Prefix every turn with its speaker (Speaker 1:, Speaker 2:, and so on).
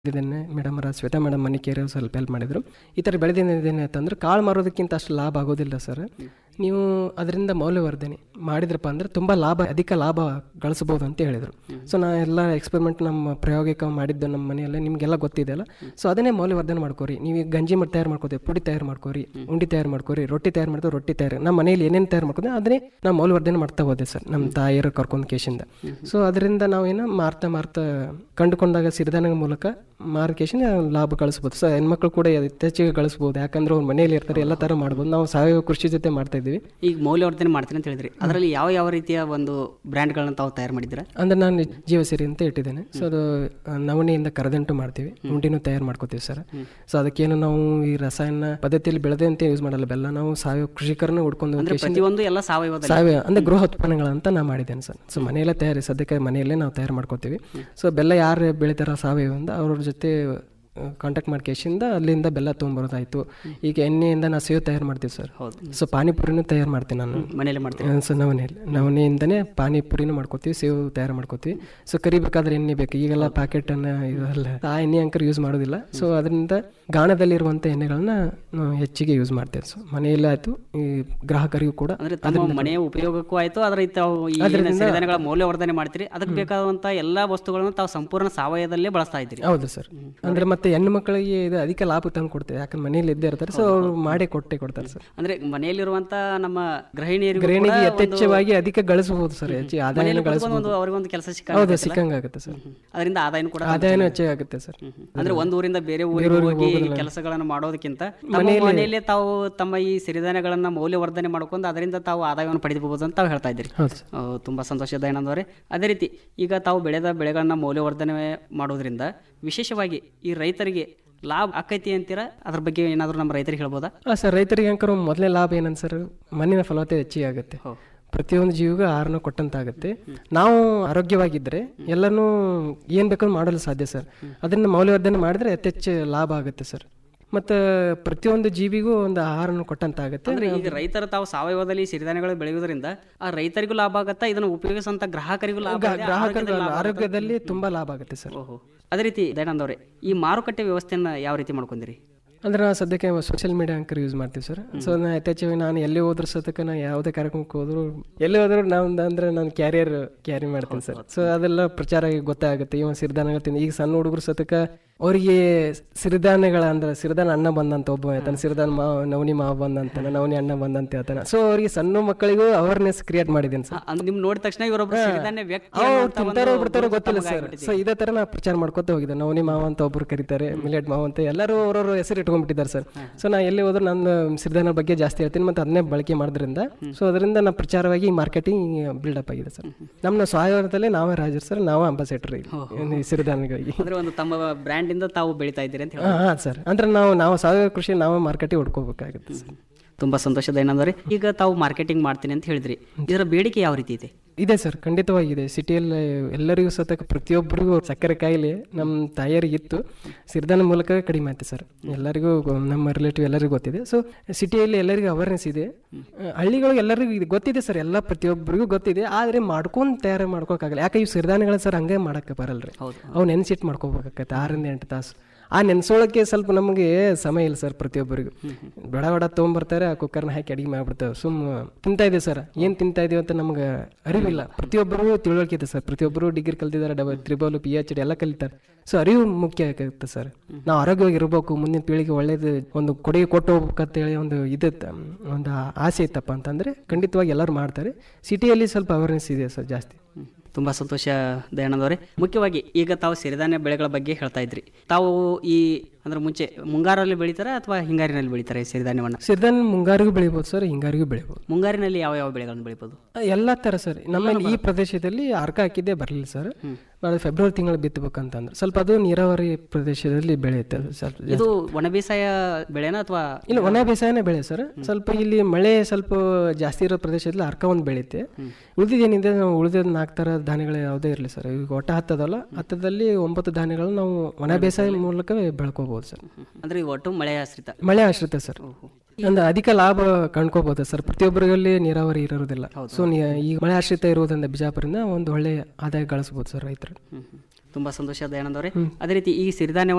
Speaker 1: ಇದನ್ನೇ ಮೇಡಮ್ ಅವರ ಶ್ವೇತಾ ಮೇಡಮ್ ಮನಿಕೇರಿ ಸ್ವಲ್ಪ ಹೆಲ್ಪ್ ಮಾಡಿದ್ರು ಈ ಥರ ಬೆಳೆದಿದ್ದೇನೆ ಅಂತಂದ್ರೆ ಕಾಳು ಮಾರೋದಕ್ಕಿಂತ ಅಷ್ಟು ಲಾಭ ಆಗೋದಿಲ್ಲ ಸರ್ ನೀವು ಅದರಿಂದ ಮೌಲ್ಯವರ್ಧನೆ ಮಾಡಿದ್ರಪ್ಪ ಅಂದ್ರೆ ತುಂಬ ಲಾಭ ಅಧಿಕ ಲಾಭ ಗಳಿಸ್ಬೋದು ಅಂತ ಹೇಳಿದರು ಸೊ ನಾ ಎಲ್ಲ ಎಕ್ಸ್ಪೆರಿಮೆಂಟ್ ನಮ್ಮ ಪ್ರಾಯೋಗಿಕ ಮಾಡಿದ್ದು ನಮ್ಮ ಮನೆಯಲ್ಲೇ ನಿಮಗೆಲ್ಲ ಗೊತ್ತಿದೆಯಲ್ಲ ಸೊ ಅದನ್ನೇ ಮೌಲ್ಯವರ್ಧನೆ ಮಾಡ್ಕೋರಿ ನೀವು ಈಗ ಗಂಜಿ ಮಾಡಿ ತಯಾರು ಮಾಡ್ಕೋತೀವಿ ಪುಡಿ ತಯಾರು ಮಾಡ್ಕೋರಿ ಉಂಡಿ ತಯಾರು ಮಾಡ್ಕೋರಿ ರೊಟ್ಟಿ ತಯಾರು ಮಾಡ್ತೀವಿ ರೊಟ್ಟಿ ತಯಾರು ನಮ್ಮ ಮನೆಯಲ್ಲಿ ಏನೇನು ತಯಾರು ಮಾಡ್ಕೋತೀವಿ ಅದನ್ನೇ ನಾವು ಮೌಲ್ಯವರ್ಧನೆ ಮಾಡ್ತಾ ಹೋದೆ ಸರ್ ನಮ್ಮ ತಾಯಿಯರು ಕರ್ಕೊಂಡು ಕೇಶಿಂದ ಸೊ ಅದರಿಂದ ನಾವೇನು ಮಾರ್ತಾ ಮಾರ್ತಾ ಕಂಡುಕೊಂಡಾಗ ಸಿರಿಧಾನ್ಯಗಳ ಮೂಲಕ ಮಾರ್ಕೇಶನ್ ಲಾಭ ಗಳಿಸ್ಬೋದು ಸೊ ಹೆಣ್ಮಕ್ಳು ಕೂಡ ಯಥೇಚ್ಛಿಗೆ ಗಳಿಸ್ಬೋದು ಯಾಕಂದ್ರೆ ಅವ್ರು ಮನೆಯಲ್ಲಿ ಇರ್ತಾರೆ ಎಲ್ಲ ಥರ ಮಾಡ್ಬೋದು ನಾವು ಸಾವಯವ ಕೃಷಿ ಜೊತೆ ಮಾಡ್ತಾ ಇದ್ದೀವಿ
Speaker 2: ಈಗ ಮೌಲ್ಯವರ್ಧನೆ ಮಾಡ್ತೀನಿ ಅಂತ ಹೇಳಿದ್ರಿ ಅದರಲ್ಲಿ ಯಾವ ಯಾವ ರೀತಿಯ ಒಂದು ಬ್ರ್ಯಾಂಡ್ಗಳನ್ನ ತಾವು ತಯಾರು ಮಾಡಿದ್ದೀರಾ
Speaker 1: ಅಂದ್ರೆ ನಾನು ಜೀವಸಿರಿ ಅಂತ ಇಟ್ಟಿದ್ದೇನೆ ಸೊ ಅದು ಆ, ನವಣೆಯಿಂದ ಕರದಂಟು ಮಾಡ್ತೀವಿ ಉಂಡಿನೂ ತಯಾರು ಮಾಡ್ಕೋತೀವಿ ಸರ್ ಸೊ ಅದಕ್ಕೇನು ನಾವು ಈ ರಸಾಯನ ಪದ್ಧತಿಯಲ್ಲಿ ಬೆಳೆದೆ ಅಂತ ಯೂಸ್ ಮಾಡಲ್ಲ ಬೆಲ್ಲ ನಾವು ಸಾವಯವ ಕೃಷಿಕರನ್ನ ಹುಡ್ಕೊಂಡು
Speaker 2: ಅಂದ್ರೆ ಪ್ರತಿಯೊಂದು ಎಲ್ಲ ಸಾವಯವದಲ್ಲಿ
Speaker 1: ಸಾವಯವ ಅಂದ್ರೆ ಗೃಹ ಉತ್ಪನ್ನಗಳಂತ ನಾ ಮಾಡಿದ್ದೇನೆ ಸರ್ ಸೊ ಮನೆಯಲ್ಲೇ ತಯಾರಿ ಸದ್ಯಕ್ಕೆ ಮನೆಯಲ್ಲೇ ನಾವು ತಯಾರು ಮಾಡ್ಕೋತೀವಿ ಸೊ ಬೆಲ್ಲ ಯಾರು ಬೆಳಿತಾರ ಸಾವಯವದಿಂದ ಅವ್ರ ಜೊತೆ ಕಾಂಟ್ಯಾಕ್ಟ್ ಮಾಡಿ ಕೇಶಿಂದ ಅಲ್ಲಿಂದ ಬೆಲ್ಲ ತೊಗೊಂಬರೋದಾಯ್ತು ಈಗ ಎಣ್ಣೆಯಿಂದ ನಾವು ಸೇವ್ ತಯಾರು ಮಾಡ್ತೀವಿ ಸರ್
Speaker 2: ಹೌದು
Speaker 1: ಸೊ ಪಾನಿಪುರಿನೂ ತಯಾರು ಮಾಡ್ತೀನಿ ನಾನು
Speaker 2: ಮನೆಯಲ್ಲೇ ಮಾಡ್ತೀವಿ
Speaker 1: ಸೊ ನವಣೆಯಲ್ಲಿ ನವಣೆಯಿಂದನೇ ಪಾನಿಪುರಿನೂ ಮಾಡ್ಕೋತೀವಿ ಸೇವ್ ತಯಾರು ಮಾಡ್ಕೋತೀವಿ ಸೊ ಕರಿಬೇಕಾದ್ರೆ ಎಣ್ಣೆ ಬೇಕು ಈಗೆಲ್ಲ ಪ್ಯಾಕೆಟ್ ಅನ್ನ ಇದೆಲ್ಲ ಆ ಎಣ್ಣೆ ಅಂಕರ್ ಯೂಸ್ ಮಾಡೋದಿಲ್ಲ ಸೊ ಅದರಿಂದ ಗಾಣದಲ್ಲಿರುವಂಥ ಎಣ್ಣೆಗಳನ್ನ ನಾವು ಹೆಚ್ಚಿಗೆ ಯೂಸ್ ಮಾಡ್ತೇವೆ ಸೊ ಮನೆಯಲ್ಲೇ ಆಯ್ತು ಈ ಗ್ರಾಹಕರಿಗೂ ಕೂಡ
Speaker 2: ಅಂದ್ರೆ ತಮ್ಮ ಮನೆಯ ಉಪಯೋಗಕ್ಕೂ ಆಯ್ತು ಅದರ ತಾವು ಈ ಏನು ಸಿರಿಧಾನ್ಯಗಳ ಮೌಲ್ಯವರ್ಧನೆ ಮಾಡ್ತೀರಿ ಅದಕ್ಕೆ ಬೇಕಾದಂತ ಎಲ್ಲಾ ವಸ್ತುಗಳನ್ನು ತಾವು ಸಂಪೂರ್ಣ ಸಾವಯವದಲ್ಲೇ ಬಳಸ್ತಾ ಇದ್ದೀರಿ
Speaker 1: ಹೌದು ಸರ್ ಅಂದ್ರೆ ಮತ್ತೆ ಹೆಣ್ಣು ಮಕ್ಕಳಿಗೆ ಇದು ಅಧಿಕ ಲಾಭ ತಂದು ಕೊಡ್ತೇವೆ ಯಾಕಂದ್ರೆ ಮನೆಯಲ್ಲಿ ಇದ್ದೇ ಇರ್ತಾರೆ ಸೊ ಅವ್ರು ಮಾಡೇ ಕೊಟ್ಟೆ ಕೊಡ್ತಾರೆ ಸರ್
Speaker 2: ಅಂದ್ರೆ ಮನೆಯಲ್ಲಿರುವಂತ ನಮ್ಮ ಗೃಹಿಣಿಯರಿಗೂ
Speaker 1: ಗೃಹಿಣಿಗೆ ಯಥೇಚ್ಛವಾಗಿ ಅಧಿಕ ಗಳಿಸಬಹುದು ಸರ್ ಹೆಚ್ಚಿಗೆ ಆದಾಯನ
Speaker 2: ಮನೆಯಲ್ಲಿ
Speaker 1: ಗಳಿಸಬಹುದು
Speaker 2: ಒಂದು ಅವರಿಗೊಂದು ಕೆಲಸ ಸಿಕ್ಕ
Speaker 1: ಹೌದು ಸಿಕ್ಕಂಗಾಗುತ್ತೆ ಸರ್
Speaker 2: ಅದರಿಂದ ಆದಾಯನೂ ಕೂಡ
Speaker 1: ಆದಾಯನೂ ಹೆಚ್ಚಾಗುತ್ತೆ ಸರ್
Speaker 2: ಅಂದ್ರೆ ಒಂದು ಊರಿಂದ ಬೇರೆ ಊರಿಗೆ ಹೋಗಿ ಕೆಲಸಗಳನ್ನು ಮಾಡೋದಕ್ಕಿಂತ ತಮ್ಮ ಮನೆಯಲ್ಲೇ ತಾವು ತಮ್ಮ ಈ ಸಿರಿಧಾನ್ಯಗಳನ್ನ ಮೌಲ್ಯವರ್ಧನೆ ಮಾಡ್ಕೊಂಡು ಅದರಿಂದ ತಾವು ಆದಾಯವನ್ನು ಪಡೆಯಬಹುದು ಅಂತ ತಾವು ಹೇಳ್ತಾ ಇದ್ದೀರಿ
Speaker 1: ಹೌದು ಸರ್
Speaker 2: ಆ, ತುಂಬಾ ಸಂತೋಷ ದಯಾನಂದವರೇ ಅದೇ ರೀತಿ ಈಗ ತಾವು ಬೆಳೆದ ಬೆಳೆಗಳನ್ನ ಮೌಲ್ಯವರ್ಧನೆ ಮಾಡೋದ್ರಿಂದ ವಿಶೇಷವಾಗಿ ಈ ರೈತರಿಗೆ ಲಾಭ ಆಕೈತಿ ಅಂತೀರಾ ಅದ್ರ ಬಗ್ಗೆ ಏನಾದರೂ ನಮ್ಮ ರೈತರಿಗೆ ಹೇಳ್ಬೋದಾ
Speaker 1: ಹಾಂ ಸರ್ ರೈತರಿಗೆ ಅಂಕರು ಮೊದಲನೇ ಲಾಭ ಏನಂತ ಸರ್ ಮಣ್ಣಿನ ಫಲವತ್ತತೆ ಹೆಚ್ಚಿಗೆ ಆಗುತ್ತೆ
Speaker 2: ಹೌದು.
Speaker 1: ಪ್ರತಿಯೊಂದು ಜೀವಿಗೂ ಆಹಾರನ ಕೊಟ್ಟಂತಾಗುತ್ತೆ ನಾವು ಆರೋಗ್ಯವಾಗಿದ್ದರೆ ಎಲ್ಲನೂ ಏನು ಬೇಕಾದ್ರೂ ಮಾಡಲು ಸಾಧ್ಯ ಸರ್ ಅದನ್ನು ಮೌಲ್ಯವರ್ಧನೆ ಮಾಡಿದ್ರೆ ಯಥೆಚ್ಚು ಲಾಭ ಆಗುತ್ತೆ ಸರ್ ಮತ್ತು ಪ್ರತಿಯೊಂದು ಜೀವಿಗೂ ಒಂದು ಆಹಾರನ ಕೊಟ್ಟಂತಾಗುತ್ತೆ
Speaker 2: ಅಂದ್ರೆ ಈಗ ರೈತರ ತಾವು ಸಾವಯವದಲ್ಲಿ ಸಿರಿಧಾನ್ಯಗಳು ಬೆಳೆಯುವುದರಿಂದ ಆ ರೈತರಿಗೂ ಲಾಭ ಆಗತ್ತಾ ಇದನ್ನು ಉಪಯೋಗಿಸುವಂತ ಗ್ರಾಹಕರಿಗೂ ಲಾಭ ಇದೆ,
Speaker 1: ಗ್ರಾಹಕರಿಗೆ
Speaker 2: ಆರೋಗ್ಯದಲ್ಲಿ ಲಾಭ
Speaker 1: ಆರೋಗ್ಯದಲ್ಲಿ ತುಂಬ ಲಾಭ ಆಗುತ್ತೆ ಸರ್
Speaker 2: ಓಹೋ ಅದೇ ರೀತಿ ದಯಾನಂದ ಅವರೇ ಈ ಮಾರುಕಟ್ಟೆ ವ್ಯವಸ್ಥೆಯನ್ನ ಯಾವ ರೀತಿ ಮಾಡ್ಕೊಂಡಿರಿ
Speaker 1: ಅಂದ್ರೆ ನಾವು ಸದ್ಯಕ್ಕೆ ಸೋಷಿಯಲ್ ಮೀಡಿಯಾ ಅಂಕರ್ ಯೂಸ್ ಮಾಡ್ತೀವಿ ಸರ್ ಸೊ ನಾ ಯಥೇಚ್ಛವಾಗಿ ನಾನು ಎಲ್ಲಿ ಹೋದ್ರೂ ಸತಕ ನಾ ಯಾವುದೇ ಕಾರ್ಯಕ್ರಮಕ್ಕೆ ಹೋದ್ರು ಎಲ್ಲಿ ಹೋದ್ರು ನಾವು ಅಂದ್ರೆ ನಾನು ಕ್ಯಾರಿಯರ್ ಕ್ಯಾರಿ ಮಾಡ್ತೀನಿ ಸರ್ ಸೊ ಅದೆಲ್ಲ ಪ್ರಚಾರ ಆಗಿ ಗೊತ್ತಾಗುತ್ತೆ ಇವ ಸಿರಿಧಾನ್ಯಗಳು ತಿಂದು ಈಗ ಸಣ್ಣ ಹುಡುಗರು ಸತಕ ಅವರಿಗೆ ಸಿರಿಧಾನ್ಯಗಳ ಅಂದ್ರೆ ಸಿರಿಧಾನ್ಯ ಅಣ್ಣ ಬಂದಂತ ಒಬ್ಬ ಹೇಳ್ತಾನೆ ಸಿರಿಧಾನ್ಯ ಮಾವ ನವನಿ ಮಾವ ಬಂದಂತಾನೆ ನವನಿ ಅಣ್ಣ ಬಂದಂತ ಹೇಳ್ತಾನೆ ಸೊ ಅವರಿಗೆ ಸಣ್ಣ ಮಕ್ಕಳಿಗೂ ಅವೇರ್ನೆಸ್ ಕ್ರಿಯೇಟ್ ಮಾಡಿದ್ದೀನಿ ಸರ್
Speaker 2: ಅಂದ್ರೆ ನಿಮ್ ನೋಡಿದ ತಕ್ಷಣ ಇವರೊಬ್ಬ ಸಿರಿಧಾನ್ಯ ವ್ಯಕ್ತಿ
Speaker 1: ಅವ್ರು
Speaker 2: ಅನ್ನುವಂತ ಒಂದು
Speaker 1: ತಿಂತಾರೋ ಬಿಡ್ತಾರೋ
Speaker 2: ಗುರುತು
Speaker 1: ಗೊತ್ತಿಲ್ಲ
Speaker 2: ತಮಗೆ
Speaker 1: ಸರ್
Speaker 2: ಆಗ್ಬಿಟ್ಟಿದೆ.
Speaker 1: ಸೊ ಇದೇ ತರ ನಾ ಪ್ರಚಾರ ಮಾಡ್ಕೊತ ಹೋಗಿದ್ದೆ ನವನಿ ಮಾವ ಅಂತ ಒಬ್ರು ಕರೀತಾರೆ ಮಿಲೆಟ್ ಮಾವ ಅಂತ ಎಲ್ಲರೂ ಅವ್ರವ್ರ ಹೆಸರು ಇಟ್ಕೊಂಡ್ಬಿಟ್ಟಿದ್ದಾರೆ ಸರ್ ಸೊ ನಾ ಎಲ್ಲಿ ಹೋದ್ರು ನನ್ನ ಸಿರಿಧಾನ್ಯ ಬಗ್ಗೆ ಜಾಸ್ತಿ ಹೇಳ್ತೀನಿ ಮತ್ತೆ ಅದನ್ನೇ ಬಳಕೆ ಮಾಡೋದ್ರಿಂದ ಸೊ ಅದರಿಂದ ನಾ ಪ್ರಚಾರವಾಗಿ ಮಾರ್ಕೆಟಿಂಗ್ ಬಿಲ್ಡಪ್ ಆಗಿದೆ ಸರ್ ನಮ್ಮ ಸಾವಯವದಲ್ಲೇ ನಾವೇ ರಾಜರು ಸರ್ ನಾವೇ ಅಂಬಾಸಿಡರ್ ಈ ಸಿರಿಧಾನ್ಯಗಳಿಗೆ
Speaker 2: ಅಂದ್ರೆ ಒಂದು ತಮ್ಮ ಬ್ರ್ಯಾಂಡ್ ಇಂದ ತಾವು ಬೆಳಿತಾ ಇದ್ದೀರಿ ಅಂತ ಹೇಳಿ
Speaker 1: ಹಾಂ ಹಾಂ ಸರ್ ಅಂದ್ರೆ ನಾವು ನಾವು ಸಾವಯವ ಕೃಷಿ ನಾವೇ ಮಾರ್ಕೆಟಿಗೆ ಹುಡ್ಕೋಬೇಕಾಗುತ್ತೆ ಸರ್
Speaker 2: ತುಂಬಾ ಸಂತೋಷ ದಯಾನಂದವರೇ ಈಗ ತಾವು ಮಾರ್ಕೆಟಿಂಗ್ ಮಾಡ್ತೀನಿ ಅಂತ ಹೇಳಿದ್ರಿ ಇದರ ಬೇಡಿಕೆ ಯಾವ ರೀತಿ ಇದೆ
Speaker 1: ಇದೆ ಸರ್ ಖಂಡಿತವಾಗಿದೆ ಸಿಟಿಯಲ್ಲಿ ಎಲ್ಲರಿಗೂ ಸತಕ ಪ್ರತಿಯೊಬ್ಬರಿಗೂ ಸಕ್ಕರೆ ಕಾಯಿಲೆ ನಮ್ಮ ತಾಯಿಯರಿಗೆ ಇತ್ತು ಸಿರಿಧಾನ ಮೂಲಕ ಕಡಿಮೆ ಆಯ್ತು ಸರ್ ಎಲ್ಲರಿಗೂ ಗೊ- ನಮ್ಮ ರಿಲೇಟಿವ್ ಎಲ್ಲರಿಗೂ ಗೊತ್ತಿದೆ ಸೊ ಸಿಟಿಯಲ್ಲಿ ಎಲ್ಲರಿಗೂ ಅವೇರ್ನೆಸ್ ಇದೆ ಹಳ್ಳಿಗಳಿಗೆ ಎಲ್ಲರಿಗೂ ಇದು ಗೊತ್ತಿದೆ ಸರ್ ಎಲ್ಲ ಪ್ರತಿಯೊಬ್ಬರಿಗೂ ಗೊತ್ತಿದೆ ಆದರೆ ಮಾಡ್ಕೊಂಡು ತಯಾರು ಮಾಡ್ಕೋಕ್ಕಾಗಲ್ಲ ಯಾಕೆ ಇವು ಸಿರಿಧಾನ್ಯಗಳ ಸರ್ ಹಂಗೆ ಮಾಡಕ್ಕೆ ಬರಲ್ರಿ
Speaker 2: ಹೌದು.
Speaker 1: ಅವು ನೆನೆಸಿಟ್ಟು ಮಾಡ್ಕೋಬೇಕಾಗತ್ತೆ ಆರರಿಂದ ಎಂಟು ತಾಸು ಆ ನೆನೆಸೋಳಕ್ಕೆ ಸ್ವಲ್ಪ ನಮಗೆ ಸಮಯ ಇಲ್ಲ ಸರ್ ಪ್ರತಿಯೊಬ್ಬರಿಗೂ ಬಡ ಬಡ ತೊಗೊಂಬರ್ತಾರೆ ಆ ಕುಕ್ಕರ್ನ ಹಾಕಿ ಅಡಿಗೆ ಮಾಡ್ಬಿಡ್ತೇವೆ ಸುಮ್ಮ ತಿಂತಾ ಇದೆ ಸರ್ ಏನು ತಿಂತಾ ಇದೀವಿ ಅಂತ ನಮ್ಗೆ ಅರಿವಿಲ್ಲ ಪ್ರತಿಯೊಬ್ಬರು ತಿಳುವಳಿಕೆ ಇದೆ ಸರ್ ಪ್ರತಿಯೊಬ್ಬರು ಡಿಗ್ರಿ ಕಲ್ತಿದ್ದಾರೆ double triple P H D ಎಲ್ಲ ಕಲಿತಾರೆ ಸೊ ಅರಿವು ಮುಖ್ಯ ಆಗುತ್ತೆ ಸರ್ ನಾವು ಆರೋಗ್ಯವಾಗಿ ಇರಬೇಕು ಮುಂದಿನ ಪೀಳಿಗೆ ಒಳ್ಳೇದು ಒಂದು ಕೊಡುಗೆ ಕೊಟ್ಟು ಹೋಗ್ಬೇಕಂತೇಳಿ ಒಂದು ಇದಿತ್ತು ಒಂದು ಆಸೆ ಇತ್ತಪ್ಪ ಅಂತಂದರೆ ಖಂಡಿತವಾಗಿ ಎಲ್ಲರೂ ಮಾಡ್ತಾರೆ ಸಿಟಿಯಲ್ಲಿ ಸ್ವಲ್ಪ ಅವೇರ್ನೆಸ್ ಇದೆ ಸರ್ ಜಾಸ್ತಿ
Speaker 2: ತುಂಬಾ ಸಂತೋಷ ದಯಾನಂದವರೇ ಮುಖ್ಯವಾಗಿ ಈಗ ತಾವು ಸಿರಿಧಾನ್ಯ ಬೆಳೆಗಳ ಬಗ್ಗೆ ಹೇಳ್ತಾ ಇದ್ರಿ ತಾವು ಈ ಅಂದ್ರೆ ಮುಂಚೆ ಮುಂಗಾರಲ್ಲಿ ಬೆಳಿತಾರ ಅಥವಾ ಹಿಂಗಾರಿನಲ್ಲಿ ಬೆಳಿತಾರೆ ಈ ಸಿರಿಧಾನ್ಯವನ್ನ
Speaker 1: ಸಿರಿಧಾನ್ಯ ಮುಂಗಾರಿಗೂ ಬೆಳಿಬೋದು ಸರ್ ಹಿಂಗಾರಿಗೂ ಬೆಳಿಬೋದು
Speaker 2: ಮುಂಗಾರಿನಲ್ಲಿ ಯಾವ ಯಾವ ಬೆಳೆಗಳನ್ನು ಬೆಳಿಬೋದು
Speaker 1: ಎಲ್ಲ ಥರ ಸರ್ ನಮ್ಮಲ್ಲಿ ಈ ಪ್ರದೇಶದಲ್ಲಿ ಅರ್ಕ ಹಾಕಿದ್ದೇ ಬರಲಿಲ್ಲ ಸರ್ ನಾಳೆ ಫೆಬ್ರವರಿ ತಿಂಗಳು ಬಿತ್ತಬೇಕಂತಂದ್ರೆ ಸ್ವಲ್ಪ ಅದು ನೀರಾವರಿ ಪ್ರದೇಶದಲ್ಲಿ ಬೆಳೆಯುತ್ತೆ ಅದು ಸ್ವಲ್ಪ ಜಾಸ್ತಿ.
Speaker 2: ಇದು ಒಣ ಬೇಸಾಯ ಬೆಳೆನಾ ಅಥವಾ
Speaker 1: ಇಲ್ಲ ಒಣ ಬೇಸಾಯನೇ ಬೆಳೆ ಸರ್ ಸ್ವಲ್ಪ ಇಲ್ಲಿ ಮಳೆ ಸ್ವಲ್ಪ ಜಾಸ್ತಿ ಇರೋ ಪ್ರದೇಶದಲ್ಲಿ ಅರ್ಕ ಒಂದು ಬೆಳೆಯುತ್ತೆ ಉಳಿದಿದ್ದೇನಿದೆ ನಾವು ಉಳಿದ ನಾಲ್ಕು ಥರ ಧಾನ್ಯಗಳು ಯಾವುದೇ ಇರಲಿ ಸರ್ ಈಗ ಒಟ್ಟ ಹತ್ತದಲ್ಲ ಹತ್ತದಲ್ಲಿ ಒಂಬತ್ತು ಧಾನ್ಯಗಳು ನಾವು ಒಣ ಬೇಸಾಯ ಮೂಲಕವೇ ಬೆಳ್ಕೋಬಹುದು ಸರ್
Speaker 2: ಅಂದ್ರೆ ಈಗ ಒಟ್ಟು ಮಳೆ ಆಶ್ರಿತ
Speaker 1: ಮಳೆ ಆಶ್ರಿತ ಸರ್ ಅಂದ್ರೆ ಅಧಿಕ ಲಾಭ ಕಂಡ್ಕೋಬಹುದು ಸರ್ ಪ್ರತಿಯೊಬ್ಬರಲ್ಲಿ ನೀರಾವರಿ ಇರೋದಿಲ್ಲ ಸೊ ಈಗ ಮಳೆ ಆಶ್ರಿತ ಇರುವುದರಿಂದ ಬಿಜಾಪುರಿಂದ ಒಂದು ಒಳ್ಳೆ ಆದಾಯ ಗಳಿಸಬಹುದು ಸರ್ ರೈತರು
Speaker 2: ಹ್ಮ್, ಹ್ಮ್. ತುಂಬಾ ಸಂತೋಷ ದಯಾನಂದವರೇ ಅದೇ ರೀತಿ ಈ ಸಿರಿಧಾನ್ಯ